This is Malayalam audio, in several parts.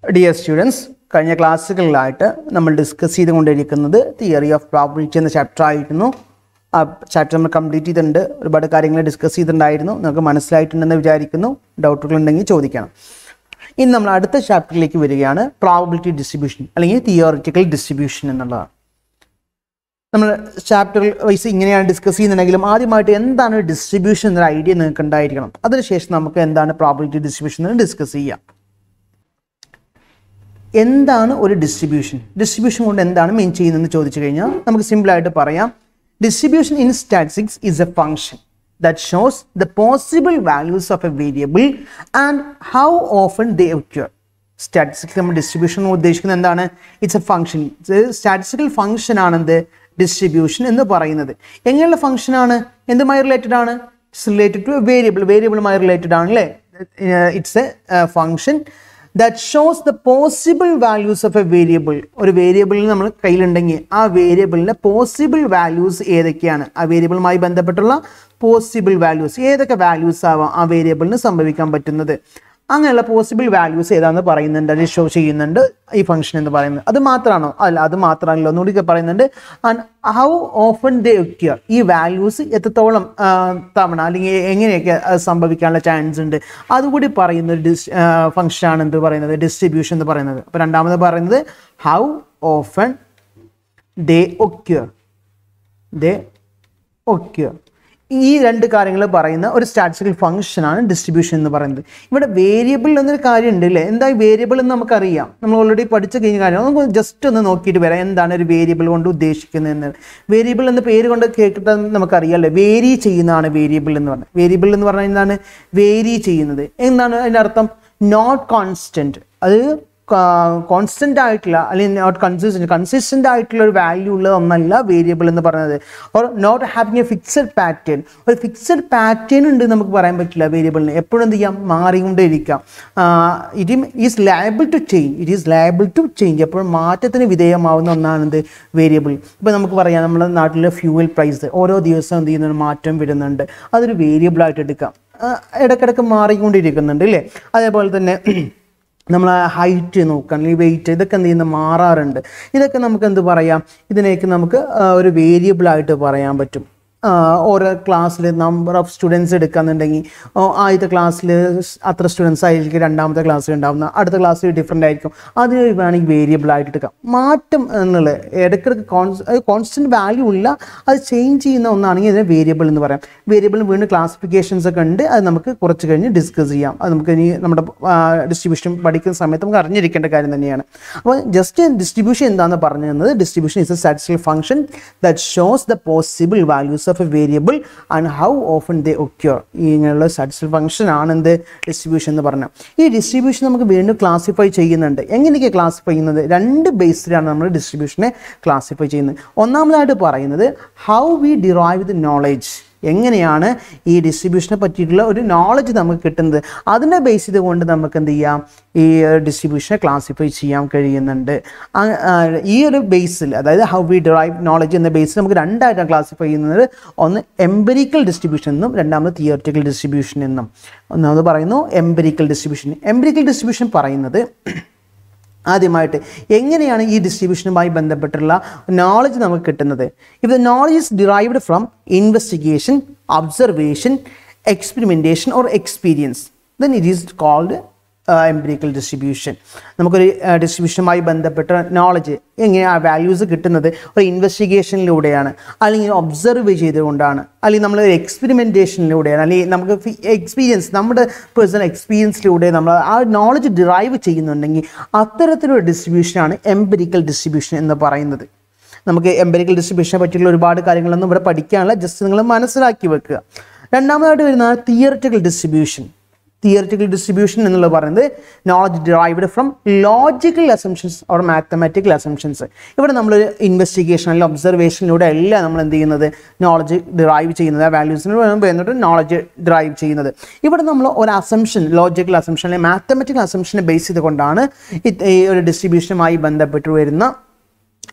ഡിയർ സ്റ്റുഡൻസ് കഴിഞ്ഞ ക്ലാസ്സുകളിലായിട്ട് നമ്മൾ ഡിസ്കസ് ചെയ്തുകൊണ്ടിരിക്കുന്നത് തിയറി ഓഫ് പ്രോബിലിറ്റി എന്ന ചാപ്റ്റർ ആയിരുന്നു ആ ചാപ്റ്റർ നമ്മൾ കംപ്ലീറ്റ് ചെയ്തിട്ടുണ്ട് ഒരുപാട് കാര്യങ്ങൾ ഡിസ്കസ് ചെയ്തിട്ടുണ്ടായിരുന്നു നിങ്ങൾക്ക് മനസ്സിലായിട്ടുണ്ടെന്ന് വിചാരിക്കുന്നു ഡൗട്ടുകൾ ഉണ്ടെങ്കിൽ ചോദിക്കണം ഇനി നമ്മൾ അടുത്ത ചാപ്റ്ററിലേക്ക് വരികയാണ് പ്രോബിലിറ്റി ഡിസ്ട്രിബ്യൂഷൻ അല്ലെങ്കിൽ തിയോറിറ്റിക്കൽ ഡിസ്ട്രിബ്യൂഷൻ എന്നുള്ളതാണ് നമ്മൾ ചാപ്റ്റർ വൈസ് ഇങ്ങനെയാണ് ഡിസ്കസ് ചെയ്യുന്നുണ്ടെങ്കിലും ആദ്യമായിട്ട് എന്താണ് ഡിസ്ട്രിബ്യൂഷൻ എന്നൊരു ഐഡിയ നിങ്ങൾക്ക് ഉണ്ടായിരിക്കണം അതിനുശേഷം നമുക്ക് എന്താണ് പ്രോബിലിറ്റി ഡിസ്ട്രിബ്യൂഷൻ എന്ന് ഡിസ്കസ് ചെയ്യാം എന്താണ് ഒരു ഡിസ്ട്രിബ്യൂഷൻ ഡിസ്ട്രിബ്യൂഷൻ കൊണ്ട് എന്താണ് മീൻ ചെയ്യുന്നതെന്ന് ചോദിച്ചു കഴിഞ്ഞാൽ നമുക്ക് സിമ്പിളായിട്ട് പറയാം distribution in statistics is a function that shows the possible values of a variable and how often they occur statistics നമ്മൾ ഡിസ്ട്രിബ്യൂഷൻ ഉദ്ദേശിക്കുന്നത് എന്താണ് it's a function statistical function ആണെന്ത് ഡിസ്ട്രിബ്യൂഷൻ എന്ന് പറയുന്നത് എങ്ങനെയുള്ള ഫംഗ്ഷൻ ആണ് എന്തുമായി റിലേറ്റഡ് ആണ് ഇറ്റ്സ് റിലേറ്റഡ് ടു വേരിയബിൾ വേരിയബിളുമായി റിലേറ്റഡ് ആണ് അല്ലേ it's a function that shows the possible values of a variable ഒരു വേരിയബിളിൽ നമ്മൾ കയ്യിലുണ്ടെങ്കിൽ ആ വേരിയബിളിൻ്റെ പോസിബിൾ വാല്യൂസ് ഏതൊക്കെയാണ് ആ വേരിയബിളുമായി ബന്ധപ്പെട്ടുള്ള പോസിബിൾ വാല്യൂസ് ഏതൊക്കെ വാല്യൂസ് ആവാം ആ വേരിയബിളിന് സംഭവിക്കാൻ പറ്റുന്നത് അങ്ങനെയുള്ള പോസിബിൾ വാല്യൂസ് ഏതാണെന്ന് പറയുന്നുണ്ട് അത് ഷോ ചെയ്യുന്നുണ്ട് ഈ ഫംഗ്ഷൻ എന്ന് പറയുന്നത് അത് മാത്രമാണോ അല്ല അത് മാത്രമല്ല ഒന്നുകൂടി പറയുന്നുണ്ട് and how often they occur ഈ വാല്യൂസ് എത്രത്തോളം ആ, തവണ അല്ലെങ്കിൽ എങ്ങനെയൊക്കെ അത് സംഭവിക്കാനുള്ള ചാൻസ് ഉണ്ട് അതുകൂടി പറയുന്ന ഒരു ഡിസ് ഫംഗ്ഷനാണ് എന്ത് പറയുന്നത് ഡിസ്ട്രിബ്യൂഷൻ എന്ന് പറയുന്നത് അപ്പോൾ രണ്ടാമത് പറയുന്നത് how often they ഒക്യർ they occur ഈ രണ്ട് കാര്യങ്ങൾ പറയുന്ന ഒരു സ്റ്റാറ്റിസ്റ്റിക്കൽ ഫംഗ്ഷനാണ് ഡിസ്ട്രിബ്യൂഷൻ എന്ന് പറയുന്നത് ഇവിടെ വേരിയബിൾ എന്നൊരു കാര്യം ഉണ്ട് അല്ലേ എന്താ വേരിയബിൾ എന്ന് നമുക്കറിയാം നമ്മൾ ഓൾറെഡി പഠിച്ച കഴിഞ്ഞ കാര്യം നമുക്ക് ജസ്റ്റ് ഒന്ന് നോക്കിയിട്ട് വരാം എന്താണ് ഒരു വേരിയബിൾ കൊണ്ട് ഉദ്ദേശിക്കുന്നത് വേരിയബിൾ എന്ന പേര് കൊണ്ട് കേട്ടിട്ട് നമുക്കറിയാം അല്ലേ വേരി ചെയ്യുന്നതാണ് വേരിയബിൾ എന്ന് പറഞ്ഞത് വേരിയബിൾ എന്ന് പറഞ്ഞാൽ എന്താണ് വേരി ചെയ്യുന്നത് എന്താണ് അതിൻ്റെ അർത്ഥം നോട്ട് കോൺസ്റ്റൻറ്റ് അത് കോൺസ്റ്റന്റ് ആയിട്ടുള്ള അല്ലെങ്കിൽ നോട്ട് കൺസിസ്റ്റന്റ് കൺസിസ്റ്റന്റ് ആയിട്ടുള്ള ഒരു വാല്യൂ ഉള്ള ഒന്നല്ല വേരിയബിൾ എന്ന് പറയുന്നത് or not having a fixed pattern ഒരു ഫിക്സഡ് പാറ്റേൺ ഉണ്ട് നമുക്ക് പറയാൻ പറ്റില്ല വേരിയബിളിന് എപ്പോഴും എന്ത് ചെയ്യാം മാറിക്കൊണ്ടേ ഇരിക്കാം it is liable to change it is liable to change എപ്പോഴും മാറ്റത്തിന് വിധേയമാവുന്ന ഒന്നാണ് എന്ത് വേരിയബിൾ ഇപ്പോൾ നമുക്ക് പറയാം നമ്മുടെ നാട്ടിലെ ഫ്യൂവൽ പ്രൈസ് ഓരോ ദിവസവും എന്ത് ചെയ്യുന്ന മാറ്റം വരുന്നുണ്ട് അതൊരു വേരിയബിൾ ആയിട്ട് എടുക്കാം ആ, ഇടയ്ക്കിടയ്ക്ക് മാറിക്കൊണ്ടിരിക്കുന്നുണ്ട് അല്ലേ അതേപോലെ തന്നെ നമ്മൾ ഹൈറ്റ് നോക്കുക അല്ലെങ്കിൽ വെയിറ്റ് ഇതൊക്കെ എന്ത് ചെയ്യുന്ന മാറാറുണ്ട് ഇതൊക്കെ നമുക്ക് എന്ത് പറയാം ഇതിനെയൊക്കെ നമുക്ക് ആ, ഒരു വേരിയബിളായിട്ട് പറയാൻ പറ്റും ആ, ഓരോ ക്ലാസ്സിൽ നമ്പർ ഓഫ് സ്റ്റുഡൻസ് എടുക്കുകയെന്നുണ്ടെങ്കിൽ ഓ, ആദ്യത്തെ ക്ലാസ്സിൽ അത്ര സ്റ്റുഡൻസ് ആയിരിക്കും രണ്ടാമത്തെ ക്ലാസ്സിൽ ഉണ്ടാവുന്ന അടുത്ത ക്ലാസ്സിൽ ഡിഫറെൻ്റ് ആയിരിക്കും അതിന് വേണമെങ്കിൽ വേരിയബിൾ ആയിട്ട് എടുക്കാം മാറ്റം എന്നുള്ളത് ഇടയ്ക്കിടയ്ക്ക് കോൺസ് കോൺസ്റ്റൻറ്റ് വാല്യൂ ഇല്ല അത് ചേഞ്ച് ചെയ്യുന്ന ഒന്നാണെങ്കിൽ ഇതിനെ വേരിയബിൾ എന്ന് പറയാം വേരിയബിളിന് വീണ്ടും ക്ലാസിഫിക്കേഷൻസ് ഒക്കെ ഉണ്ട് അത് നമുക്ക് കുറച്ച് കഴിഞ്ഞ് ഡിസ്കസ് ചെയ്യാം അത് നമുക്ക് ഇനി നമ്മുടെ ഡിസ്ട്രിബ്യൂഷൻ പഠിക്കുന്ന സമയത്ത് നമുക്ക് അറിഞ്ഞിരിക്കേണ്ട കാര്യം തന്നെയാണ് അപ്പോൾ ജസ്റ്റ് ഡിസ്ട്രിബ്യൂഷൻ എന്താണെന്ന് പറഞ്ഞു തന്നത് distribution is a statistical function that shows the possible values of a variable and how often they occur ഇങ്ങനെയുള്ള സ്റ്റാറ്റിസ്റ്റിക്കൽ ഫംഗ്ഷൻ ആണ് എന്ത് ഡിസ്ട്രിബ്യൂഷൻ എന്ന് പറഞ്ഞാൽ ഈ ഡിസ്ട്രിബ്യൂഷൻ നമുക്ക് വീണ്ടും ക്ലാസിഫൈ ചെയ്യുന്നുണ്ട് എങ്ങനെയൊക്കെ ക്ലാസിഫൈ ചെയ്യുന്നത് രണ്ട് ബേസിലാണ് നമ്മൾ ഡിസ്ട്രിബ്യൂഷനെ ക്ലാസിഫൈ ചെയ്യുന്നത് ഒന്നാമതായിട്ട് പറയുന്നത് how we derive the knowledge എങ്ങനെയാണ് ഈ ഡിസ്ട്രിബ്യൂഷനെ പറ്റിയിട്ടുള്ള ഒരു നോളജ് നമുക്ക് കിട്ടുന്നത് അതിനെ ബേസ് ചെയ്തുകൊണ്ട് നമുക്ക് എന്ത് ചെയ്യാം ഈ ഡിസ്ട്രിബ്യൂഷനെ ക്ലാസിഫൈ ചെയ്യാൻ കഴിയുന്നുണ്ട് ആ- ആ, ഈ ഒരു ബേസിൽ അതായത് ഹൗ വി ഡിറൈവ് നോളജ് എന്ന ബേസിൽ നമുക്ക് രണ്ടായിട്ടാണ് ക്ലാസിഫൈ ചെയ്യുന്നത് ഒന്ന് എംപെരിക്കൽ ഡിസ്ട്രിബ്യൂഷൻ എന്നും രണ്ടാമത് തിയോറിറ്റിക്കൽ ഡിസ്ട്രിബ്യൂഷൻ എന്നും ഒന്നാമത് പറയുന്നു എംപെരിക്കൽ ഡിസ്ട്രിബ്യൂഷൻ എംപെരിക്കൽ ഡിസ്ട്രിബ്യൂഷൻ പറയുന്നത് ആദ്യമായിട്ട് എങ്ങനെയാണ് ഈ ഡിസ്ട്രിബ്യൂഷനുമായി ബന്ധപ്പെട്ടുള്ള നോളജ് നമുക്ക് കിട്ടുന്നത് if the knowledge is derived from investigation observation experimentation or experience then it is called empirical distribution നമുക്കൊരു ഡിസ്ട്രിബ്യൂഷനുമായി ബന്ധപ്പെട്ട നോളജ് എങ്ങനെ ആ വാല്യൂസ് കിട്ടുന്നത് ഒരു ഇൻവെസ്റ്റിഗേഷനിലൂടെയാണ് അല്ലെങ്കിൽ ഒബ്സർവ് ചെയ്തുകൊണ്ടാണ് അല്ലെങ്കിൽ നമ്മൾ ഒരു എക്സ്പെരിമെൻറ്റേഷനിലൂടെയാണ് അല്ലെങ്കിൽ നമുക്ക് എക്സ്പീരിയൻസ് നമ്മുടെ പേഴ്സണൽ എക്സ്പീരിയൻസിലൂടെ നമ്മൾ ആ നോളജ് ഡിറൈവ് ചെയ്യുന്നുണ്ടെങ്കിൽ അത്തരത്തിലൊരു ഡിസ്ട്രിബ്യൂഷനാണ് എംപെരിക്കൽ ഡിസ്ട്രിബ്യൂഷൻ എന്ന് പറയുന്നത് നമുക്ക് എംപെരിക്കൽ ഡിസ്ട്രിബ്യൂഷനെ പറ്റിയുള്ള ഒരുപാട് കാര്യങ്ങളൊന്നും ഇവിടെ പഠിക്കാനുള്ള ജസ്റ്റ് നിങ്ങൾ മനസ്സിലാക്കി വെക്കുക രണ്ടാമതായിട്ട് വരുന്നതാണ് തിയറിറ്റിക്കൽ ഡിസ്ട്രിബ്യൂഷൻ തിയറിറ്റിക്കൽ ഡിസ്ട്രിബ്യൂഷൻ എന്നുള്ളത് പറയുന്നത് knowledge derived from logical assumptions or mathematical assumptions ഇവിടെ നമ്മൾ ഇൻവെസ്റ്റിഗേഷൻ അല്ലെങ്കിൽ ഒബ്സർവേഷനിലൂടെ അല്ല നമ്മൾ എന്ത് ചെയ്യുന്നത് നോളജ് ഡിറൈവ് ചെയ്യുന്നത് ആ വാല്യൂസിന് എന്നിട്ട് നോളജ് ഡ്രൈവ് ചെയ്യുന്നത് ഇവിടെ നമ്മൾ ഒരു അസംഷൻ ലോജിക്കൽ അസംഷൻ അല്ലെങ്കിൽ മാത്തമാറ്റിക്കൽ അസംഷനെ ബേസ് ചെയ്തുകൊണ്ടാണ് ഇത് ഈ ഒരു ഡിസ്ട്രിബ്യൂഷനുമായി ബന്ധപ്പെട്ട് വരുന്ന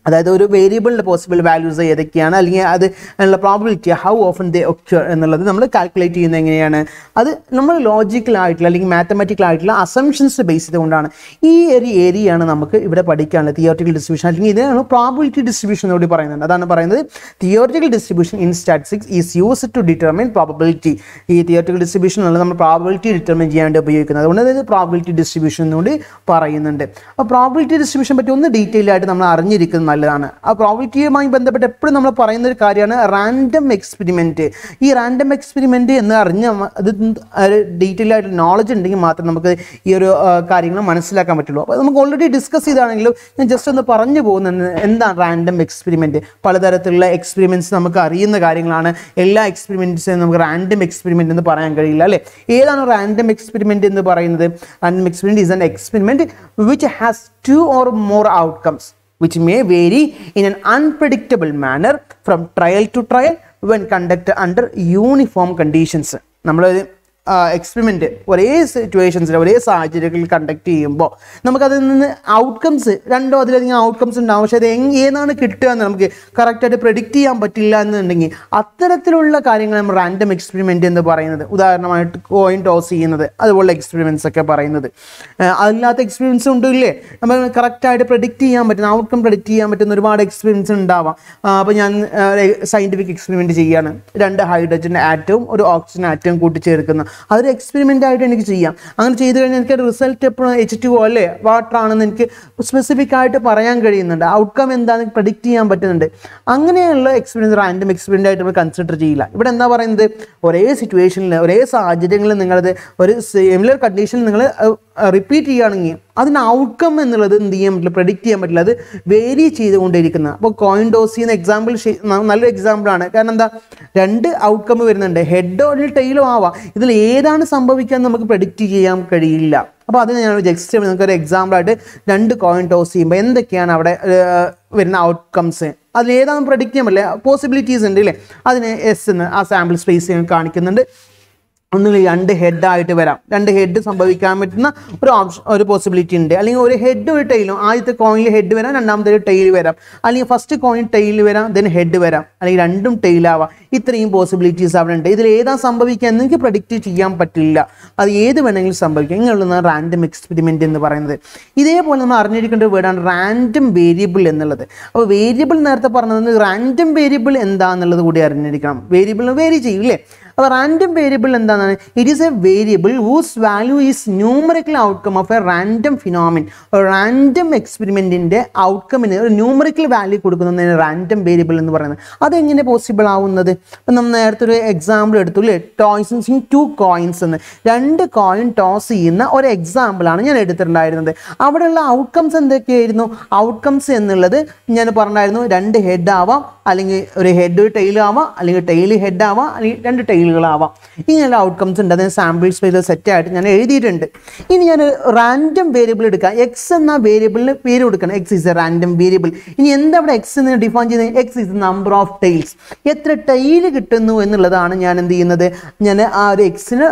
അതായത് ഒരു വേരിയബിളിൻ്റെ പോസിബിൾ വാല്യൂസ് ഏതൊക്കെയാണ് അല്ലെങ്കിൽ അത് ഉള്ള probability how often they occur എന്നുള്ളത് നമ്മൾ കാൽക്കുലേറ്റ് ചെയ്യുന്നത് എങ്ങനെയാണ് അത് നമ്മൾ ലോജിക്കൽ ആയിട്ടുള്ള അല്ലെങ്കിൽ മാത്തമാറ്റിക്കൽ ആയിട്ടുള്ള അസംഷൻസ് ബേസ് ചെയ്തുകൊണ്ടാണ് ഈ ഒരു ഏരിയയാണ് നമുക്ക് ഇവിടെ പഠിക്കാനുള്ളത് തിയോറിറ്റിക്കൽ ഡിസ്ട്രിബ്യൂഷൻ അല്ലെങ്കിൽ ഇതിനാണ് പ്രോബിലിറ്റി ഡിസ്ട്രിബ്യൂഷൻ കൂടി പറയുന്നത് അതാണ് പറയുന്നത് theoretical distribution in statistics is use to determine probability ഈ തിയോറിറ്റിക്കൽ ഡിസ്ട്രിബ്യൂഷൻ എന്നുള്ളത് നമ്മൾ പ്രോബിലിറ്റി ഡിറ്റർമിൻ ചെയ്യാൻ വേണ്ടി ഉപയോഗിക്കുന്നത് അതുകൊണ്ട് അതായത് പ്രോബിലിറ്റി ഡിസ്ട്രിബ്യൂഷൻ എന്നുകൂടി പറയുന്നുണ്ട് അപ്പോൾ പ്രോബിലിറ്റി ഡിസ്ട്രിബ്യൂഷൻ പറ്റി ഒന്ന് ഡീറ്റെയിൽ ആയിട്ട് നമ്മൾ അറിഞ്ഞിരിക്കുന്നത് നല്ലതാണ് ആ പ്രോബിലിറ്റിയുമായി ബന്ധപ്പെട്ട് എപ്പോഴും നമ്മൾ പറയുന്ന ഒരു കാര്യമാണ് റാൻഡം എക്സ്പെരിമെൻറ്റ് ഈ റാൻഡം എക്സ്പെരിമെൻറ്റ് എന്ന് അറിഞ്ഞ അത് ഒരു ഡീറ്റെയിൽ ആയിട്ട് നോളജ് ഉണ്ടെങ്കിൽ മാത്രം നമുക്ക് ഈ ഒരു കാര്യങ്ങൾ മനസ്സിലാക്കാൻ പറ്റുള്ളൂ അപ്പോൾ നമുക്ക് ഓൾറെഡി ഡിസ്കസ് ചെയ്താണെങ്കിലും ഞാൻ ജസ്റ്റ് ഒന്ന് പറഞ്ഞു പോകുന്നത് എന്താണ് റാൻഡം എക്സ്പെരിമെൻറ്റ് പലതരത്തിലുള്ള എക്സ്പെരിമെൻറ്റ്സ് നമുക്ക് അറിയുന്ന കാര്യങ്ങളാണ് എല്ലാ എക്സ്പെരിമെൻറ്റ്സും നമുക്ക് റാൻഡം എക്സ്പെരിമെൻറ്റ് എന്ന് പറയാൻ കഴിയില്ല അല്ലേ ഏതാണ് റാൻഡം എക്സ്പെരിമെൻറ്റ് എന്ന് പറയുന്നത് random experiment is an experiment which has two or more outcomes which may vary in an unpredictable manner from trial to trial when conducted under uniform conditions നമ്മളൊരു എക്സ്പെരിമെൻ്റ് ഒരേ സിറ്റുവേഷൻസിൽ ഒരേ സാഹചര്യങ്ങളിൽ കണ്ടക്ട് ചെയ്യുമ്പോൾ നമുക്കതിൽ നിന്ന് ഔട്ട്കംസ് രണ്ടോ അതിലധികം ഔട്ട്കംസ് ഉണ്ടാവും പക്ഷേ അത് എങ് ഏതാണ് കിട്ടുക എന്ന് നമുക്ക് കറക്റ്റായിട്ട് പ്രെഡിക്റ്റ് ചെയ്യാൻ പറ്റില്ല എന്നുണ്ടെങ്കിൽ അത്തരത്തിലുള്ള കാര്യങ്ങൾ നമ്മൾ റാൻഡം എക്സ്പെരിമെൻ്റ് എന്ന് പറയുന്നത് ഉദാഹരണമായിട്ട് കോയിൻ ടോസ് ചെയ്യുന്നത് അതുപോലുള്ള എക്സ്പെരിമെൻറ്റ്സ് ഒക്കെ പറയുന്നത് അതില്ലാത്ത എക്സ്പീരിയൻസ് ഉണ്ടില്ലേ നമ്മൾ കറക്റ്റായിട്ട് പ്രെഡിക്റ്റ് ചെയ്യാൻ പറ്റുന്ന ഔട്ട്കം പ്രെഡിക്റ്റ് ചെയ്യാൻ പറ്റുന്ന ഒരുപാട് എക്സ്പീരിയൻസ് ഉണ്ടാവാം അപ്പോൾ ഞാൻ സയൻറ്റിഫിക് എക്സ്പെരിമെൻറ്റ് ചെയ്യാണ് രണ്ട് ഹൈഡ്രജൻ ആറ്റവും ഒരു ഓക്സിജൻ ആറ്റവും കൂട്ടിച്ചേർക്കുന്ന അതൊരു എക്സ്പെരിമെൻ്റ് ആയിട്ട് എനിക്ക് ചെയ്യാം അങ്ങനെ ചെയ്തു കഴിഞ്ഞാൽ എനിക്ക് റിസൾട്ട് എപ്പോഴും എച്ച് ടു അല്ലേ വാട്ടർ ആണെന്ന് എനിക്ക് സ്പെസിഫിക് ആയിട്ട് പറയാൻ കഴിയുന്നുണ്ട് ഔട്ട്കം എന്താണെന്ന് പ്രഡിക്റ്റ് ചെയ്യാൻ പറ്റുന്നുണ്ട് അങ്ങനെയുള്ള എക്സ്പീരിയൻസ് റാൻഡം എക്സ്പീരിയൻ്റ് ആയിട്ട് നമ്മൾ കൺസിഡർ ചെയ്യില്ല ഇവിടെ എന്താ പറയുന്നത് ഒരേ സിറ്റുവേഷനിൽ ഒരേ സാഹചര്യങ്ങളിൽ നിങ്ങളത് ഒരു സിമിലർ കണ്ടീഷനിൽ നിങ്ങൾ റിപ്പീറ്റ് ചെയ്യുകയാണെങ്കിൽ അതിന് ഔട്ട്കം എന്നുള്ളത് എന്ത് ചെയ്യാൻ പറ്റില്ല പ്രഡിക്റ്റ് ചെയ്യാൻ പറ്റില്ല അത് വേരി ചെയ്തുകൊണ്ടിരിക്കുന്ന അപ്പോൾ കോയിൻ ഡോസ് ചെയ്യുന്ന എക്സാമ്പിൾ നല്ലൊരു എക്സാമ്പിളാണ് കാരണം എന്താ രണ്ട് ഔട്ട്കം വരുന്നുണ്ട് ഹെഡോ അല്ലെങ്കിൽ ടെയിലോ ആവാം ഇതിൽ ഏതാണ് സംഭവിക്കാൻ നമുക്ക് പ്രഡിക്റ്റ് ചെയ്യാൻ കഴിയില്ല അപ്പോൾ അതിന് ഞാൻ ജസ്റ്റ് നിങ്ങൾക്ക് ഒരു എക്സാമ്പിളായിട്ട് രണ്ട് കോയിൻ ടോസ് ചെയ്യുമ്പോൾ എന്തൊക്കെയാണ് അവിടെ വരുന്ന ഔട്ട്കംസ് അതിൽ ഏതാണ് പ്രഡിക്റ്റ് ചെയ്യാൻ പറ്റില്ല പോസിബിലിറ്റീസ് ഉണ്ട് അല്ലേ അതിന് എസ് എന്ന് ആ സാമ്പിൾ സ്പേസ് കാണിക്കുന്നുണ്ട് ഒന്നുകിൽ രണ്ട് ഹെഡായിട്ട് വരാം രണ്ട് ഹെഡ് സംഭവിക്കാൻ പറ്റുന്ന ഒരു ഓപ്ഷൻ ഒരു പോസിബിലിറ്റി ഉണ്ട് അല്ലെങ്കിൽ ഒരു ഹെഡ് ഒരു ടൈലും ആദ്യത്തെ കോയിനിൽ ഹെഡ് വരാം രണ്ടാമത്തെ ഒരു ടൈൽ വരാം അല്ലെങ്കിൽ ഫസ്റ്റ് കോയിൻ ടൈൽ വരാം ദെൻ ഹെഡ് വരാം അല്ലെങ്കിൽ രണ്ടും ടൈലാവാം ഇത്രയും പോസിബിലിറ്റീസ് അവിടെ ഉണ്ട് ഇതിൽ ഏതാ സംഭവിക്കുക എന്ന് എനിക്ക് പ്രഡിക്റ്റ് ചെയ്യാൻ പറ്റില്ല അത് ഏത് വേണമെങ്കിലും സംഭവിക്കാം ഇങ്ങനെയുള്ളതാണ് റാൻഡം എക്സ്പെരിമെൻ്റ് എന്ന് പറയുന്നത് ഇതേപോലെ നമ്മൾ അറിഞ്ഞിരിക്കേണ്ട ഒരു വേർഡാണ് റാൻഡം വേരിയബിൾ എന്നുള്ളത് അപ്പോൾ വേരിയബിൾ നേരത്തെ പറഞ്ഞത് റാൻഡം വേരിയബിൾ എന്താണെന്നുള്ളത് കൂടി അറിഞ്ഞിരിക്കണം വേരിയബിൾ വേരി ചെയ്യും അല്ലേ അപ്പോൾ റാൻഡം വേരിയബിൾ എന്താണ് it is a variable whose value is numerical outcome of a random phenomenon random എക്സ്പെരിമെൻറ്റിൻ്റെ ഔട്ട്കമിന് ഒരു ന്യൂമറിക്കൽ വാല്യൂ കൊടുക്കുന്നതിന് റാൻഡം വേരിയബിൾ എന്ന് പറയുന്നത് അതെങ്ങനെ പോസിബിൾ ആവുന്നത് അപ്പം നമ്മൾ നേരത്തെ ഒരു എക്സാമ്പിൾ എടുത്തു അല്ലേ ടോയ്സ് ടു കോയിൻസ് എന്ന് രണ്ട് കോയിൻ ടോസ് ചെയ്യുന്ന ഒരു എക്സാമ്പിളാണ് ഞാൻ എടുത്തിട്ടുണ്ടായിരുന്നത് അവിടെയുള്ള ഔട്ട്കംസ് എന്തൊക്കെയായിരുന്നു ഔട്ട്കംസ് എന്നുള്ളത് ഞാൻ പറഞ്ഞായിരുന്നു രണ്ട് ഹെഡ് ആവാം അല്ലെങ്കിൽ ഒരു ഹെഡ് ടൈൽ ആവാം അല്ലെങ്കിൽ ടൈൽ ഹെഡ് ആവാം അല്ലെങ്കിൽ രണ്ട് ടൈലുകളാവാം ഇങ്ങനെയുള്ള ഔട്ട്കംസ് ഉണ്ട് അതിന് സാമ്പിൾ സ്പേസ് സെറ്റ് ആയിട്ട് ഞാൻ എഴുതിയിട്ടുണ്ട് ഇനി ഞാൻ റാൻഡം വേരിയബിൾ എടുക്കാം എക്സ് എന്ന വേരിയബിളിന് പേര് കൊടുക്കണം X is a random variable ഇനി എന്താ അവിടെ എക്സ് എന്ന് ഡിഫൈൻ ചെയ്യുന്നത് X is number of tails എത്ര ടൈൽ കിട്ടുന്നു എന്നുള്ളതാണ് ഞാൻ എന്ത് ചെയ്യുന്നത് ഞാൻ ആ ഒരു എക്സിന്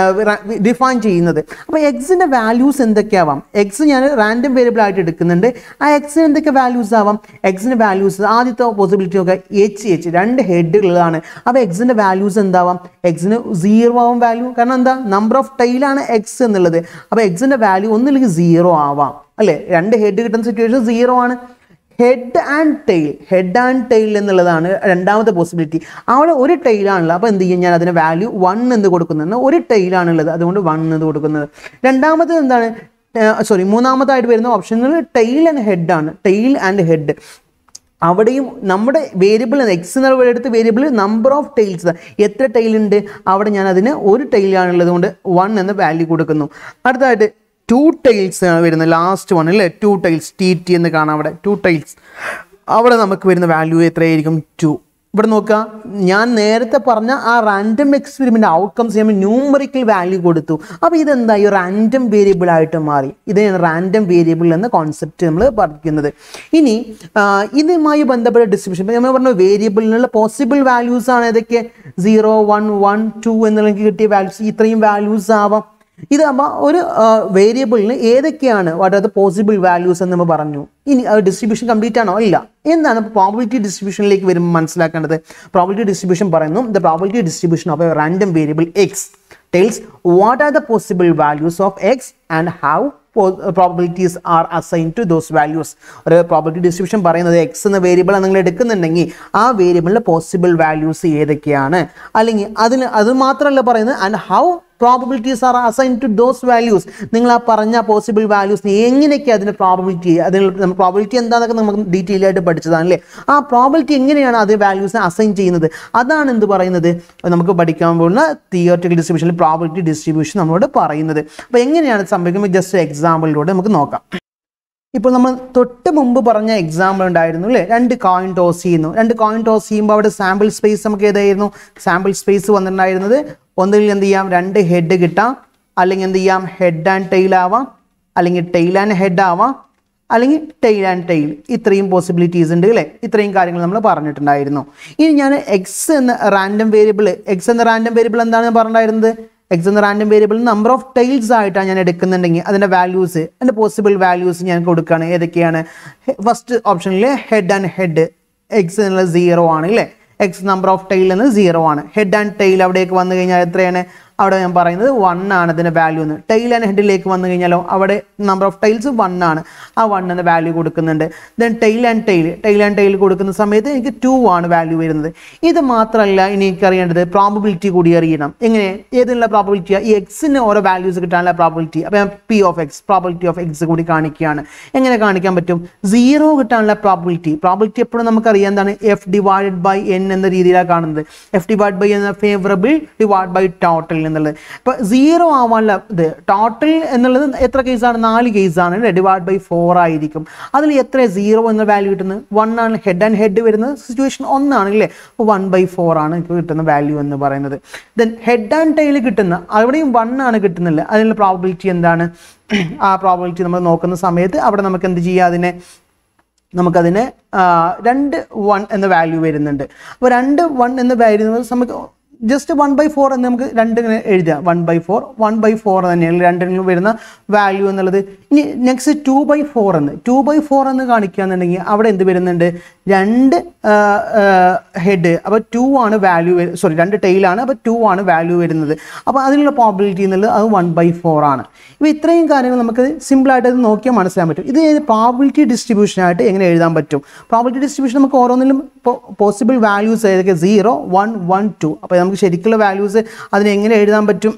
ഡിഫൈൻ ചെയ്യുന്നത് അപ്പോൾ എക്സിൻ്റെ വാല്യൂസ് എന്തൊക്കെയാവാം എക്സ് ഞാൻ റാൻഡം വേരിയബിൾ ആയിട്ട് എടുക്കുന്നുണ്ട് ആ എക്സിന് എന്തൊക്കെ വാല്യൂസ് ആവാം എക്സിൻ്റെ വാല്യൂസ് ആദ്യത്തെ പോസിബിലിറ്റി നോക്കുക എച്ച് എച്ച് രണ്ട് ഹെഡുകളാണ് അപ്പോൾ എക്സിൻ്റെ വാല്യൂസ് എന്താവാം എക്സിന് സീറോ ആവും വാല്യൂ കാരണം എന്താ നമ്പർ ഓഫ് ടൈലാണ് എക്സ് എന്നുള്ളത് അപ്പോൾ എക്സിൻ്റെ വാല്യൂ ഒന്നില്ലെങ്കിൽ സീറോ ആവാം അല്ലേ രണ്ട് ഹെഡ് കിട്ടുന്ന സിറ്റുവേഷൻ സീറോ ആണ് head and tail head and tail എന്നുള്ളതാണ് രണ്ടാമത്തെ പോസിബിലിറ്റി അവിടെ ഒരു ടെയിലാണുള്ളത് അപ്പോൾ എന്ത് ചെയ്യും ഞാൻ അതിന് വാല്യൂ വൺ എന്ന് കൊടുക്കുന്നത് ഒരു ടെയിലാണുള്ളത് അതുകൊണ്ട് വൺ എന്ന് കൊടുക്കുന്നത് രണ്ടാമത് എന്താണ് സോറി മൂന്നാമതായിട്ട് വരുന്ന ഓപ്ഷനുകൾ ടെയിൽ ആൻഡ് ഹെഡ് ആണ് ടെയിൽ ആൻഡ് ഹെഡ് അവിടെയും നമ്മുടെ വേരിയബിൾ എക്സ് എന്നുള്ള എടുത്ത് വേരിയബിൾ നമ്പർ ഓഫ് ടൈൽസ് എത്ര ടൈൽ ഉണ്ട് അവിടെ ഞാൻ അതിന് ഒരു ടൈലാണുള്ളത് കൊണ്ട് വൺ എന്ന വാല്യൂ കൊടുക്കുന്നു അടുത്തതായിട്ട് ടു ടൈൽസ് ആണ് വരുന്നത് ലാസ്റ്റ് വൺ അല്ലേ ടു ടൈൽസ് ടി ടി എന്ന് കാണാം അവിടെ ടു ടൈൽസ് അവിടെ നമുക്ക് വരുന്ന വാല്യൂ എത്രയായിരിക്കും ടു ഇവിടെ നോക്കുക ഞാൻ നേരത്തെ പറഞ്ഞ ആ റാൻഡം എക്സ്പെരിമെൻ്റ് ഔട്ട്കംസ് ചെയ്യുമ്പോൾ ന്യൂമറിക്കൽ വാല്യൂ കൊടുത്തു അപ്പോൾ ഇതെന്തായി റാൻഡം വേരിയബിൾ ആയിട്ട് മാറി ഇതാണ് റാൻഡം വേരിയബിൾ എന്ന കോൺസെപ്റ്റ് നമ്മൾ പഠിക്കുന്നത് ഇനി ആ, ഇതുമായി ബന്ധപ്പെട്ട ഡിസ്ട്രിബ്യൂഷൻ നമ്മൾ പറഞ്ഞ വേരിയബിളിനുള്ള പോസിബിൾ വാല്യൂസ് ആണ് ഏതൊക്കെ സീറോ വൺ വൺ ടു എന്നുള്ള എനിക്ക് കിട്ടിയ വാല്യൂസ് ഇത്രയും വാല്യൂസ് ആവാം ഇത് അപ്പോൾ ഒരു വേരിയബിളിന് ഏതൊക്കെയാണ് what are the possible values എന്ന് നമ്മൾ പറഞ്ഞു ഇനി ഡിസ്ട്രിബ്യൂഷൻ കംപ്ലീറ്റ് ആണോ ഇല്ല എന്താണ് പ്രോബിലിറ്റി ഡിസ്ട്രിബ്യൂഷനിലേക്ക് വരുമ്പോൾ മനസ്സിലാക്കേണ്ടത് പ്രോബിലിറ്റി ഡിസ്ട്രിബ്യൂഷൻ പറയുന്നു the probability distribution of a random variable X tells what are the possible values of x and how po- probabilities are assigned to those values ഒരു പ്രോബിലിറ്റി ഡിസ്ട്രിബ്യൂഷൻ പറയുന്നത് എക്സ് എന്ന വേരിയബിൾ നിങ്ങൾ എടുക്കുന്നുണ്ടെങ്കിൽ ആ വേരിയബിളിലെ പോസിബിൾ വാല്യൂസ് ഏതൊക്കെയാണ് അല്ലെങ്കിൽ അതിന് അത് മാത്രമല്ല പറയുന്നത് and how probabilities are assign to those values നിങ്ങൾ ആ പറഞ്ഞ പോസിബിൾ വാല്യൂസ് എങ്ങനെയൊക്കെ അതിന് പ്രോബിലിറ്റി അതിന് പ്രോബിലിറ്റി എന്താണെന്നൊക്കെ നമുക്ക് ഡീറ്റെയിൽ ആയിട്ട് പഠിച്ചതാണ് അല്ലേ ആ പ്രോബിലിറ്റി എങ്ങനെയാണ് അത് വാല്യൂസിനെ അസൈൻ ചെയ്യുന്നത് അതാണ് എന്ത് പറയുന്നത് നമുക്ക് പഠിക്കാൻ പോകുന്ന തിയോറിറ്റിക്കൽ ഡിസ്ട്രിബ്യൂഷനിൽ പ്രോബിലിറ്റി ഡിസ്ട്രിബ്യൂഷൻ നമ്മളോട് പറയുന്നത് അപ്പോൾ എങ്ങനെയാണ് ഇത് സംഭവിക്കുന്നത് ജസ്റ്റ് എക്സാമ്പിളിലൂടെ നമുക്ക് നോക്കാം ഇപ്പോൾ നമ്മൾ തൊട്ട് മുമ്പ് പറഞ്ഞ എക്സാമ്പിൾ ഉണ്ടായിരുന്നു അല്ലേ രണ്ട് കോയിൻ ടോസ് ചെയ്യുന്നു രണ്ട് കോയിൻ ടോസ് ചെയ്യുമ്പോൾ അവിടെ സാമ്പിൾ സ്പേസ് നമുക്ക് ഏതായിരുന്നു സാമ്പിൾ സ്പേസ് വന്നിട്ടുണ്ടായിരുന്നത് ഒന്നുകിൽ എന്ത് ചെയ്യാം രണ്ട് ഹെഡ് കിട്ടാം അല്ലെങ്കിൽ എന്ത് ചെയ്യാം ഹെഡ് ആൻഡ് ടെയിൽ ആവാം അല്ലെങ്കിൽ ടെയിൽ ആൻഡ് ഹെഡ് ആവാം അല്ലെങ്കിൽ ടെയിൽ ആൻഡ് ടെയിൽ ഇത്രയും പോസിബിലിറ്റീസ് ഉണ്ട് അല്ലേ ഇത്രയും കാര്യങ്ങൾ നമ്മൾ പറഞ്ഞിട്ടുണ്ടായിരുന്നു ഇനി ഞാൻ എക്സ് എന്ന റാൻഡം വേരിയബിൾ എക്സ് എന്ന റാൻഡം വേരിയബിൾ എന്താണ് പറഞ്ഞിട്ടുണ്ടായിരുന്നത് എക്സ് എന്ന random variable number of tiles ആയിട്ടാണ് ഞാൻ എടുക്കുന്നുണ്ടെങ്കിൽ അതിൻ്റെ വാല്യൂസ് അതിൻ്റെ പോസിബിൾ വാല്യൂസ് ഞാൻ കൊടുക്കുകയാണ് ഏതൊക്കെയാണ് ഫസ്റ്റ് ഓപ്ഷനിൽ ഹെഡ് ആൻഡ് ഹെഡ് എക്സ് എന്നുള്ളത് സീറോ ആണ് അല്ലേ എക്സ് നമ്പർ ഓഫ് ടൈൽ എന്ന് സീറോ ആണ് ഹെഡ് ആൻഡ് ടൈൽ അവിടേക്ക് വന്നു കഴിഞ്ഞാൽ എത്രയാണ് അവിടെ ഞാൻ പറയുന്നത് വൺ ആണ് അതിൻ്റെ വാല്യൂ എന്ന് ടൈൽ ആൻഡ് ഹെഡിലേക്ക് വന്നു കഴിഞ്ഞാലോ അവിടെ നമ്പർ ഓഫ് ടൈൽസ് വൺ ആണ് ആ വൺ എന്ന വാല്യൂ കൊടുക്കുന്നുണ്ട് then tail and tail tail and tail കൊടുക്കുന്ന സമയത്ത് എനിക്ക് ടു ആണ് വാല്യൂ വരുന്നത് ഇത് മാത്രമല്ല ഇനി എനിക്ക് അറിയേണ്ടത് പ്രോബിലിറ്റി കൂടി അറിയണം എങ്ങനെ ഏതിനുള്ള പ്രോബിലിറ്റിയാണ് ഈ എക്സിന് ഓരോ വാല്യൂസ് കിട്ടാനുള്ള പ്രോബിലിറ്റി അപ്പോൾ ഞാൻ P of X probability of X കൂടി കാണിക്കുകയാണ് എങ്ങനെ കാണിക്കാൻ പറ്റും സീറോ കിട്ടാനുള്ള പ്രോബിലിറ്റി പ്രോബിലിറ്റി എപ്പോഴും നമുക്കറിയാം എന്താണ് എഫ് ഡിവൈഡഡ് ബൈ എൻ എന്ന രീതിയിലാണ് കാണുന്നത് എഫ് ഡിവൈഡ് ബൈ എന്ന ഫേവറബിൾ ഡിവൈഡ് ബൈ ടോട്ടൽ എന്നുള്ളത് ഇപ്പോൾ സീറോ ആവാനുള്ള ഇത് ടോട്ടൽ എന്നുള്ളത് എത്ര കേസാണ് നാല് കേസാണ് ഡിവൈഡ് ബൈ ഫോർ ആയിരിക്കും അതിൽ എത്ര സീറോ എന്ന വാല്യൂ കിട്ടുന്നത് വൺ ആണ് ഹെഡ് ആൻഡ് ഹെഡ് വരുന്നത് സിറ്റുവേഷൻ ഒന്നാണ് അല്ലേ അപ്പോൾ വൺ ബൈ ഫോർ ആണ് ഇപ്പോൾ കിട്ടുന്ന വാല്യൂ എന്ന് പറയുന്നത് ദെൻ ഹെഡ് ആൻഡ് ടൈൽ കിട്ടുന്ന അവിടെയും വൺ ആണ് കിട്ടുന്നില്ല അതിനുള്ള പ്രോബിലിറ്റി എന്താണ് ആ പ്രോബിലിറ്റി നമ്മൾ നോക്കുന്ന സമയത്ത് അവിടെ നമുക്ക് എന്ത് ചെയ്യുക അതിനെ നമുക്കതിന് ആ, രണ്ട് വൺ എന്ന വാല്യൂ വരുന്നുണ്ട് അപ്പോൾ രണ്ട് വൺ എന്ന് വാല്യൂ നമുക്ക് ജസ്റ്റ് വൺ ബൈ ഫോർ എന്ന് നമുക്ക് രണ്ട് ഇങ്ങനെ എഴുതാം one by four one by four തന്നെയാണ് രണ്ടിനും വരുന്ന വാല്യൂ എന്നുള്ളത് ഇനി നെക്സ്റ്റ് ടു ബൈ ഫോർ എന്ന് ടു ബൈ ഫോർ എന്ന് കാണിക്കുക എന്നുണ്ടെങ്കിൽ അവിടെ എന്ത് വരുന്നുണ്ട് രണ്ട് ഹെഡ് അപ്പോൾ ടു ആണ് വാല്യൂ സോറി രണ്ട് ടെയിലാണ് അപ്പോൾ ടു ആണ് വാല്യൂ വരുന്നത് അപ്പോൾ അതിനുള്ള പ്രോബിലിറ്റി എന്നുള്ളത് അത് വൺ ബൈ ഫോർ ആണ് ഇപ്പോൾ ഇത്രയും കാര്യങ്ങൾ നമുക്ക് സിമ്പിളായിട്ട് അത് നോക്കിയാൽ മനസ്സിലാൻ പറ്റും ഇത് പ്രോബിലിറ്റി ഡിസ്ട്രിബ്യൂഷനായിട്ട് എങ്ങനെ എഴുതാൻ പറ്റും പ്രോബിലിറ്റി ഡിസ്ട്രിബ്യൂഷൻ നമുക്ക് ഓരോന്നിലും പോസിബിൾ വാല്യൂസ് ഏതൊക്കെ സീറോ വൺ വൺ ടു അപ്പോൾ നമുക്ക് ശരിക്കുള്ള വാല്യൂസ് അതിനെ എങ്ങനെ എഴുതാൻ പറ്റും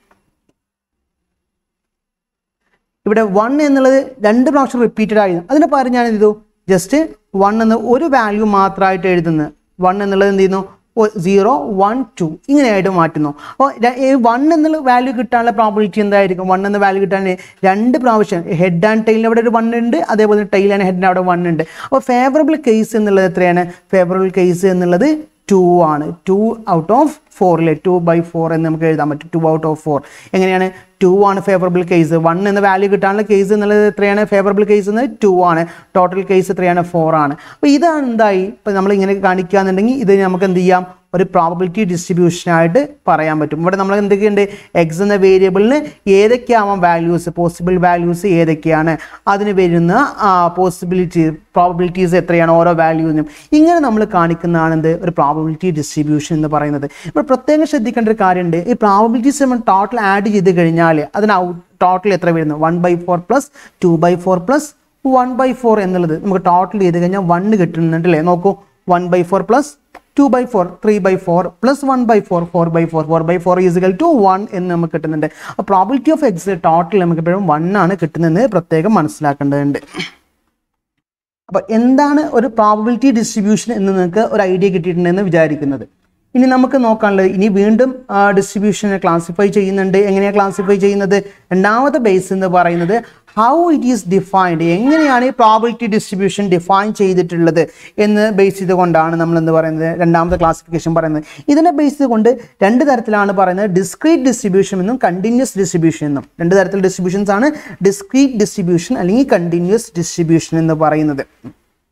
ഇവിടെ വൺ എന്നുള്ളത് രണ്ട് പ്രാവശ്യം റിപ്പീറ്റഡ് ആയിരുന്നു അതിന് പകരം ഞാൻ എന്ത് ചെയ്തു ജസ്റ്റ് വൺ എന്ന് ഒരു വാല്യൂ മാത്രമായിട്ട് എഴുതുന്നത് വൺ എന്നുള്ളത് എന്ത് ചെയ്യുന്നു സീറോ വൺ ടു ഇങ്ങനെയായിട്ട് മാറ്റുന്നു അപ്പോൾ വൺ എന്നുള്ള വാല്യൂ കിട്ടാനുള്ള പ്രോബിലിറ്റി എന്തായിരിക്കും വൺ എന്ന വാല്യൂ കിട്ടാൻ രണ്ട് പ്രാവശ്യം ഹെഡ് ആൻഡ് ടൈലിന് അവിടെ ഒരു വൺ ഉണ്ട് അതേപോലെ ടൈൽ ആൻഡ് ഹെഡിന് അവിടെ വൺ ഉണ്ട് അപ്പോൾ ഫേവറബിൾ കേസ് എന്നുള്ളത് എത്രയാണ് ഫേവറബിൾ കേസ് എന്നുള്ളത് ടു ആണ് ടു ഔട്ട് ഓഫ് ഫോറിലെ ടു ബൈ ഫോർ എന്ന് നമുക്ക് എഴുതാൻ പറ്റും ടു ഔട്ട് ഓഫ് ഫോർ എങ്ങനെയാണ് ടു ആണ് ഫേവറബിൾ കേസ് വൺ എന്ന വാല്യൂ കിട്ടാനുള്ള കേസ് എന്നുള്ളത് എത്രയാണ് ഫേവറബിൾ കേസ് എന്നത് ടു ആണ് ടോട്ടൽ കേസ് എത്രയാണ് ഫോർ ആണ് അപ്പോൾ ഇതാണ് എന്തായി ഇപ്പം നമ്മൾ ഇങ്ങനെ കാണിക്കുക എന്നുണ്ടെങ്കിൽ ഇത് നമുക്ക് എന്ത് ചെയ്യാം ഒരു പ്രോബിലിറ്റി ഡിസ്ട്രിബ്യൂഷനായിട്ട് പറയാൻ പറ്റും ഇവിടെ നമ്മൾ എന്തൊക്കെയുണ്ട് എക്സ് എന്ന വേരിയബിളിന് ഏതൊക്കെയാവാം വാല്യൂസ് പോസിബിൾ വാല്യൂസ് ഏതൊക്കെയാണ് അതിന് വരുന്ന പോസിബിലിറ്റി പ്രോബിലിറ്റീസ് എത്രയാണ് ഓരോ വാല്യൂവിനും ഇങ്ങനെ നമ്മൾ കാണിക്കുന്നതാണ് എന്ത് ഒരു പ്രോബിലിറ്റി ഡിസ്ട്രിബ്യൂഷൻ എന്ന് പറയുന്നത് ഇപ്പോൾ പ്രത്യേകം ശ്രദ്ധിക്കേണ്ട ഒരു കാര്യമുണ്ട് ഈ പ്രോബിലിറ്റീസ് നമ്മൾ ടോട്ടൽ ആഡ് ചെയ്ത് കഴിഞ്ഞാൽ അതിന് ടോട്ടൽ എത്ര വരുന്നു one by four plus two by four plus one by four എന്നുള്ളത് നമുക്ക് ടോട്ടൽ ചെയ്ത് കഴിഞ്ഞാൽ വണ്ണ് കിട്ടുന്നുണ്ട് അല്ലേ നോക്കൂ one by four plus two by four three by four plus one by four four by four four by four is equal to one എന്ന് നമുക്ക് കിട്ടുന്നുണ്ട് അപ്പോൾ പ്രോബിലിറ്റി ഓഫ് എക്സ് ടോട്ടൽ നമുക്ക് എപ്പോഴും വൺ ആണ് കിട്ടുന്നത് പ്രത്യേകം മനസ്സിലാക്കേണ്ടതുണ്ട് അപ്പോൾ എന്താണ് ഒരു പ്രോബിലിറ്റി ഡിസ്ട്രിബ്യൂഷൻ എന്ന് നിങ്ങൾക്ക് ഒരു ഐഡിയ കിട്ടിയിട്ടുണ്ടെന്ന് വിചാരിക്കുന്നത് ഇനി നമുക്ക് നോക്കാനുള്ളത് ഇനി വീണ്ടും ഡിസ്ട്രിബ്യൂഷനെ ക്ലാസിഫൈ ചെയ്യുന്നുണ്ട് എങ്ങനെയാണ് ക്ലാസിഫൈ ചെയ്യുന്നത് രണ്ടാമത്തെ ബേസ് എന്ന് പറയുന്നത് ഹൗ ഇറ്റ് ഈസ് ഡിഫൈൻഡ് എങ്ങനെയാണ് ഈ പ്രോബിലിറ്റി ഡിസ്ട്രിബ്യൂഷൻ ഡിഫൈൻ ചെയ്തിട്ടുള്ളത് എന്ന് ബേസ് ചെയ്തുകൊണ്ടാണ് നമ്മൾ എന്ത് പറയുന്നത് രണ്ടാമത്തെ ക്ലാസിഫിക്കേഷൻ പറയുന്നത് ഇതിനെ ബേസ് ചെയ്തുകൊണ്ട് രണ്ട് തരത്തിലാണ് പറയുന്നത് ഡിസ്ക്രീറ്റ് ഡിസ്ട്രിബ്യൂഷൻ എന്നും കണ്ടിന്യൂസ് ഡിസ്ട്രിബ്യൂഷൻ എന്നും രണ്ട് തരത്തിൽ ഡിസ്ട്രിബ്യൂഷൻസ് ആണ് ഡിസ്ക്രീറ്റ് ഡിസ്ട്രിബ്യൂഷൻ അല്ലെങ്കിൽ കണ്ടിന്യൂസ് ഡിസ്ട്രിബ്യൂഷൻ എന്ന് പറയുന്നത്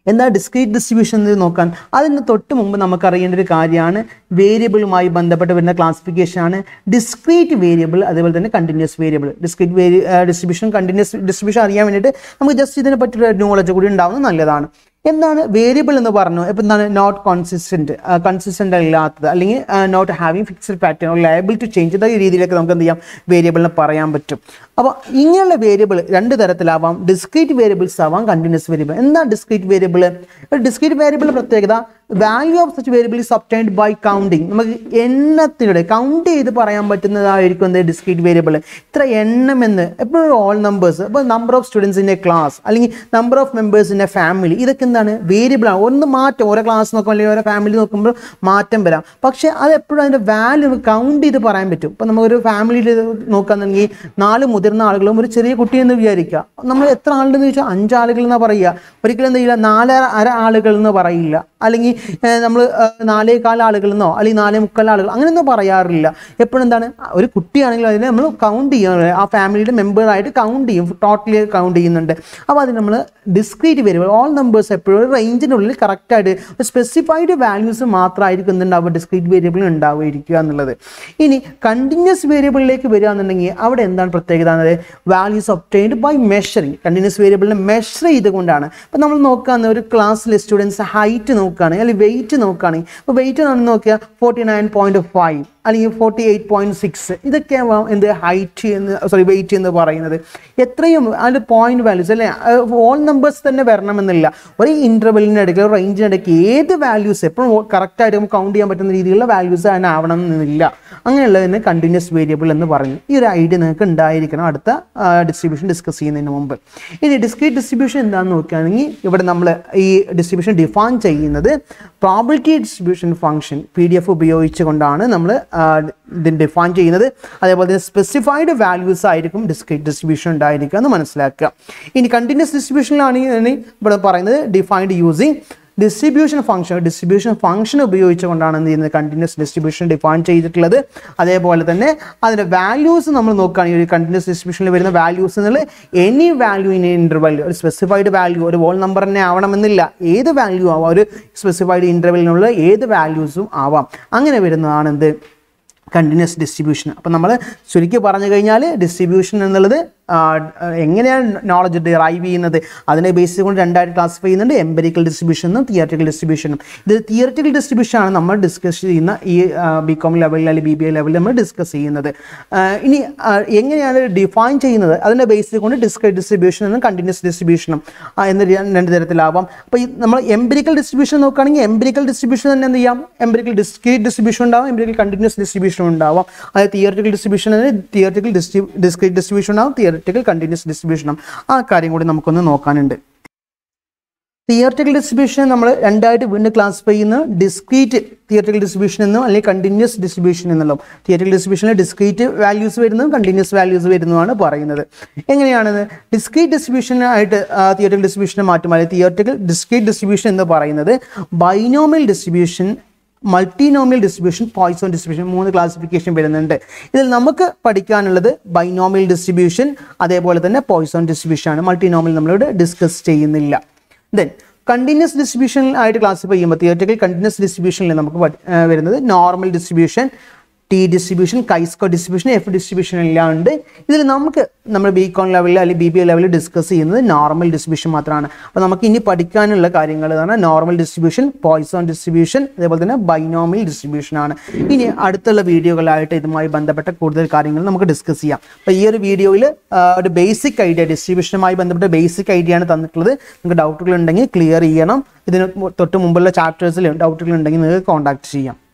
എന്താ ഡിസ്ക്രീറ്റ് ഡിസ്ട്രിബ്യൂഷൻ എന്ന് നോക്കാൻ അതിന് തൊട്ട് മുമ്പ് നമുക്കറിയേണ്ട ഒരു കാര്യമാണ് വേരിയബിളുമായി ബന്ധപ്പെട്ട് വരുന്ന ക്ലാസിഫിക്കേഷൻ ആണ് ഡിസ്ക്രീറ്റ് വേരിയബിൾ അതേപോലെ തന്നെ കണ്ടിന്യൂസ് വേരിയബിൾ ഡിസ്ക്രീറ്റ് വേരി ഡിസ്ട്രിബ്യൂഷൻ കണ്ടിന്യൂസ് ഡിസ്ട്രിബ്യൂഷൻ അറിയാൻ വേണ്ടിയിട്ട് നമുക്ക് ജസ്റ്റ് ഇതിനെ പറ്റിയുള്ള നോളജ് കൂടി ഉണ്ടാവുന്നത് നല്ലതാണ് എന്താണ് വേരിയബിൾ എന്ന് പറഞ്ഞു ഇപ്പം എന്താണ് നോട്ട് കോൺസിസ്റ്റൻറ്റ് കൺസിസ്റ്റൻ്റ് അല്ലാത്തത് അല്ലെങ്കിൽ not having fixed pattern liable to change ഇത രീതിയിലൊക്കെ നമുക്ക് എന്ത് ചെയ്യാം വേരിയബിളിനെ പറയാൻ പറ്റും അപ്പോൾ ഇങ്ങനെയുള്ള വേരിയബിൾ രണ്ട് തരത്തിലാവാം ഡിസ്ക്രീറ്റ് വേരിയബിൾസ് ആവാം കണ്ടിന്യൂസ് വേരിയബിൾ എന്താ ഡിസ്ക്രീറ്റ് വേരിയബിൾ ഡിസ്ക്രീറ്റ് വേരിയബിൾ പ്രത്യേകത value of such variable is obtained by counting നമുക്ക് എണ്ണത്തിലൂടെ കൗണ്ട് ചെയ്ത് പറയാൻ പറ്റുന്നതായിരിക്കും എന്ത് ഡിസ്ക്രീറ്റ് വേരിയബിൾ ഇത്ര എണ്ണം എന്ന് എപ്പോഴും ഓൾ നമ്പേഴ്സ് ഇപ്പോൾ number of students in a class അല്ലെങ്കിൽ number of members in a family ഇതൊക്കെ എന്താണ് വേരിയബിൾ ആണ് ഒന്ന് മാറ്റം ഓരോ ക്ലാസ് നോക്കുമ്പോൾ അല്ലെങ്കിൽ ഓരോ ഫാമിലി നോക്കുമ്പോൾ മാറ്റം വരാം പക്ഷേ അത് എപ്പോഴും അതിൻ്റെ വാല്യൂ കൗണ്ട് ചെയ്ത് പറയാൻ പറ്റും ഇപ്പോൾ നമുക്കൊരു ഫാമിലിയിൽ നോക്കുകയാണെന്നുണ്ടെങ്കിൽ നാല് മുതിർന്ന ആളുകളും ഒരു ചെറിയ കുട്ടി എന്ന് വിചാരിക്കുക നമ്മൾ എത്ര ആളുണ്ടെന്ന് ചോദിച്ചാൽ അഞ്ചാളുകൾ എന്നാ പറയുക ഒരിക്കലും എന്ത് ചെയ്യില്ല നാല് അര ആളുകൾ എന്ന് പറയില്ല അല്ലെങ്കിൽ നമ്മൾ നാലേകാൽ ആളുകൾ എന്നോ അല്ലെങ്കിൽ നാലേ മുക്കാൽ ആളുകൾ അങ്ങനെയൊന്നും പറയാറില്ല എപ്പോഴും എന്താണ് ഒരു കുട്ടിയാണെങ്കിൽ അതിനെ നമ്മൾ കൗണ്ട് ചെയ്യും ആ ഫാമിലിയുടെ മെമ്പറായിട്ട് കൗണ്ട് ചെയ്യും ടോട്ടലി കൗണ്ട് ചെയ്യുന്നുണ്ട് അപ്പോൾ അത് നമ്മൾ ഡിസ്ക്രീറ്റ് വേരിയബിൾ ഓൾ നമ്പേഴ്സ് എപ്പോഴും ഒരു റേഞ്ചിനുള്ളിൽ കറക്റ്റായിട്ട് ഒരു സ്പെസിഫൈഡ് വാല്യൂസ് മാത്രമായിരിക്കും എന്തുണ്ടാവുക ഡിസ്ക്രീറ്റ് വേരിയബിൾ ഉണ്ടാവുകയിരിക്കുക എന്നുള്ളത് ഇനി കണ്ടിന്യൂസ് വേരിയബിളിലേക്ക് വരിക എന്നുണ്ടെങ്കിൽ അവിടെ എന്താണ് പ്രത്യേകത എന്നത് values obtained by measuring continuous വേരിയബിളിനെ മെഷർ ചെയ്തുകൊണ്ടാണ് ഇപ്പം നമ്മൾ നോക്കുകയാണെങ്കിൽ ഒരു ക്ലാസ്സിലെ സ്റ്റുഡൻസ് ഹൈറ്റ് നോക്കുകയാണെങ്കിൽ അല്ലെങ്കിൽ വെയിറ്റ് നോക്കുകയാണെങ്കിൽ ഇപ്പോൾ വെയിറ്റ് നമ്മൾ നോക്കിയാൽ ഫോർട്ടി നയൻ പോയിൻറ്റ് ഫൈവ് അല്ലെങ്കിൽ ഫോർട്ടി എയ്റ്റ് പോയിൻറ്റ് സിക്സ് ഇതൊക്കെയാവാം എന്ത് ഹൈറ്റ് എന്ന് സോറി വെയിറ്റ് എന്ന് പറയുന്നത് എത്രയും അതിൻ്റെ പോയിന്റ് വാല്യൂസ് അല്ലേ ഓൾ നമ്പേഴ്സ് തന്നെ വരണമെന്നില്ല ഒരു ഇൻ്റർവെല്ലിൻ്റെ ഇടയ്ക്ക് ഒരു റേഞ്ചിനിടയ്ക്ക് ഏത് വാല്യൂസ് എപ്പോഴും കറക്റ്റായിട്ട് നമുക്ക് കൗണ്ട് ചെയ്യാൻ പറ്റുന്ന രീതിയിലുള്ള വാല്യൂസ് അതിന് ആവണം എന്നില്ല അങ്ങനെയുള്ളതിന് കണ്ടിന്യൂസ് വേരിയബിൾ എന്ന് പറഞ്ഞു ഈ ഒരു ഐഡിയ നിങ്ങൾക്ക് ഉണ്ടായിരിക്കണം അടുത്ത ഡിസ്ട്രിബ്യൂഷൻ ഡിസ്കസ് ചെയ്യുന്നതിന് മുമ്പ് ഇനി ഡിസ്ക്രീറ്റ് ഡിസ്ട്രിബ്യൂഷൻ എന്താണെന്ന് നോക്കുകയാണെങ്കിൽ ഇവിടെ നമ്മൾ ഈ ഡിസ്ട്രിബ്യൂഷൻ ഡിഫൈൻ ചെയ്യുന്നത് probability distribution function P D F ഉപയോഗിച്ചുകൊണ്ടാണ് നമ്മൾ ഇതിന് ഡിഫൈൻ ചെയ്യുന്നത് അതേപോലെ തന്നെ സ്പെസിഫൈഡ് വാല്യൂസ് ആയിരിക്കും ഡിസ്ക്രീറ്റ് ഡിസ്ട്രിബ്യൂഷൻ ഉണ്ടായിരിക്കുക എന്ന് മനസ്സിലാക്കുക ഇനി കണ്ടിന്യൂസ് ഡിസ്ട്രിബ്യൂഷനിലാണ് ഇവിടെ പറയുന്നത് defined using distribution function distribution function ഉപയോഗിച്ചുകൊണ്ടാണ് എന്ത് ചെയ്യുന്നത് കണ്ടിന്യൂസ് ഡിസ്ട്രിബ്യൂഷൻ ഡിഫൈൻ ചെയ്തിട്ടുള്ളത് അതേപോലെ തന്നെ അതിൻ്റെ വാല്യൂസ് നമ്മൾ നോക്കുകയാണെങ്കിൽ ഒരു കണ്ടിന്യൂസ് ഡിസ്ട്രിബ്യൂഷനിൽ വരുന്ന വാല്യൂസ് എന്നുള്ള എനി വാല്യൂ ഇൻ ഇൻ്റർവെൽ ഒരു സ്പെസിഫൈഡ് വാല്യൂ ഒരു വോൾ നമ്പർ തന്നെ ആവണമെന്നില്ല ഏത് വാല്യൂ ആവാം ഒരു സ്പെസിഫൈഡ് ഇൻ്റർവെലിനുള്ള ഏത് വാല്യൂസും ആവാം അങ്ങനെ വരുന്നതാണ് എന്ത് കണ്ടിന്യൂസ് ഡിസ്ട്രിബ്യൂഷൻ അപ്പം നമ്മൾ ചുരുക്കി പറഞ്ഞു കഴിഞ്ഞാൽ ഡിസ്ട്രിബ്യൂഷൻ എന്നുള്ളത് എങ്ങനെയാണ് നോളജ് ഡിറൈവ് ചെയ്യുന്നത് അതിനെ ബേസ് ചെയ്തുകൊണ്ട് രണ്ടായിട്ട് ക്ലാസിഫൈ ചെയ്യുന്നുണ്ട് എംപെരിക്കൽ ഡിസ്ട്രിബ്യൂഷനും തിയററ്റിക്കൽ ഡിസ്ട്രിബ്യൂഷനും ഇത് തിയററ്റിക്കൽ ഡിസ്ട്രിബ്യൂഷൻ ആണ് നമ്മൾ ഡിസ്കസ് ചെയ്യുന്ന ഈ ബി കോം ലെവലിൽ അല്ലെങ്കിൽ ബി ബി എ ലെവലിൽ നമ്മൾ ഡിസ്കസ് ചെയ്യുന്നത് ഇനി എങ്ങനെയാണ് ഡിഫൈൻ ചെയ്യുന്നത് അതിനെ ബേസ് ചെയ്തുകൊണ്ട് ഡിസ്ക്രീറ്റ് ഡിസ്ട്രിബ്യൂഷൻ എന്നും കണ്ടിന്യൂസ് ഡിസ്ട്രിബ്യൂഷനും എന്ന് രണ്ട് തരത്തിലാവാം അപ്പോൾ ഈ നമ്മൾ എംപെരിക്കൽ ഡിസ്ട്രിബ്യൂഷൻ നോക്കുകയാണെങ്കിൽ എംപെരിക്കൽ ഡിസ്ട്രിബ്യൂഷൻ തന്നെ എന്ത് ചെയ്യാം എംപെരിക്കൽ ഡിസ്ക്രീറ്റ് ഡിസ്ട്രിബ്യൂഷൻ ഉണ്ടാവും എംപെരിക്കൽ കണ്ടിന്യൂസ് ഡിസ്ട്രിബ്യൂഷൻ ഉണ്ടാവാം അത് തിയററ്റിക്കൽ ഡിസ്ട്രിബ്യൂഷൻ തിയററ്റിക്കൽ ഡിസ്ട്രി ഡിസ്ക്രീറ്റ് ഡിസ്ട്രിബ്യൂഷൻ ഉണ്ടാവും തിയററ്റിക്കൽ കണ്ടിന്യൂസ് ഡിസ്ട്രിബ്യൂഷൻ ആ കാര്യം കൂടി നമുക്കൊന്ന് നോക്കാനുണ്ട് തിയററ്റിക്കൽ ഡിസ്ട്രിബ്യൂഷൻ നമ്മൾ രണ്ടായിട്ട് വീണ്ടും ക്ലാസിഫൈ ചെയ്യുന്ന ഡിസ്ക്രീറ്റ് തിയററ്റിക്കൽ ഡിസ്ട്രിബ്യൂഷൻ എന്നും അല്ലെങ്കിൽ കണ്ടിന്യൂസ് ഡിസ്ട്രിബ്യൂഷൻ എന്നുള്ളതും തിയററ്റിക്കൽ ഡിസ്ട്രിബ്യൂഷനിൽ ഡിസ്ക്രീറ്റ് വാല്യൂസ് വരുന്നതും കണ്ടിന്യൂസ് വാല്യൂസ് വരുന്നതുമാണ് പറയുന്നത് എങ്ങനെയാണത് ഡിസ്ക്രീറ്റ് ഡിസ്ട്രിബ്യൂഷൻ ആയിട്ട് തിയററ്റിക്കൽ ഡിസ്ട്രിബ്യൂഷനെ മാറ്റും അല്ലെങ്കിൽ തിയററ്റിക്കൽ ഡിസ്ക്രീറ്റ് ഡിസ്ട്രിബ്യൂഷൻ എന്ന് പറയുന്നത് binomial distribution multinomial distribution Poisson distribution മൂന്ന് ക്ലാസിഫിക്കേഷൻ വരുന്നുണ്ട് ഇതിൽ നമുക്ക് പഠിക്കാനുള്ളത് ബൈനോമിയൽ ഡിസ്ട്രിബ്യൂഷൻ അതേപോലെ തന്നെ പോയിസോൺ ഡിസ്ട്രിബ്യൂഷൻ ആണ് മൾട്ടിനോമിയൽ നമ്മളിവിടെ ഡിസ്കസ് ചെയ്യുന്നില്ല ദെൻ കണ്ടിന്യൂസ് ഡിസ്ട്രിബ്യൂഷൻ ആയിട്ട് ക്ലാസിഫൈ ചെയ്യുമ്പോൾ തിയററ്റിക്കൽ കണ്ടിന്യൂസ് ഡിസ്ട്രിബ്യൂഷനിൽ നമുക്ക് വരുന്നത് നോർമൽ ഡിസ്ട്രിബ്യൂഷൻ ടി ഡിസ്ട്രിബ്യൂഷൻ കൈസ്കോ ഡിസ്ട്രിബ്യൂഷൻ എഫ് ഡിസ്ട്രിബ്യൂഷൻ എല്ലാം ഉണ്ട് ഇതിൽ നമുക്ക് നമ്മൾ ബി കോൺ ലെവലിൽ അല്ലെങ്കിൽ ബി ബി എ ലെവലിൽ ഡിസ്കസ് ചെയ്യുന്നത് നോർമൽ ഡിസ്ട്രിബ്യൂഷൻ മാത്രമാണ് അപ്പോൾ നമുക്ക് ഇനി പഠിക്കാനുള്ള കാര്യങ്ങൾ എന്ന് പറഞ്ഞാൽ നോർമൽ ഡിസ്ട്രിബ്യൂഷൻ പോയിസോൺ ഡിസ്ട്രിബ്യൂഷൻ അതേപോലെ തന്നെ ബൈനോമിയൽ ഡിസ്ട്രിബ്യൂഷൻ ആണ് ഇനി അടുത്തുള്ള വീഡിയോകളായിട്ട് ഇതുമായി ബന്ധപ്പെട്ട കൂടുതൽ കാര്യങ്ങൾ നമുക്ക് ഡിസ്കസ് ചെയ്യാം അപ്പോൾ ഈ ഒരു വീഡിയോയിൽ ഒരു ബേസിക് ഐഡിയ ഡിസ്ട്രിബ്യൂഷനുമായി ബന്ധപ്പെട്ട ബേസിക് ഐഡിയ ആണ് തന്നിട്ടുള്ളത് നിങ്ങൾക്ക് ഡൗട്ടുകൾ ഉണ്ടെങ്കിൽ ക്ലിയർ ചെയ്യണം ഇതിന് തൊട്ട് മുമ്പുള്ള ചാപ്റ്റേഴ്സിൽ ഡൗട്ടുകൾ ഉണ്ടെങ്കിൽ നിങ്ങൾക്ക് കോൺടാക്ട് ചെയ്യാം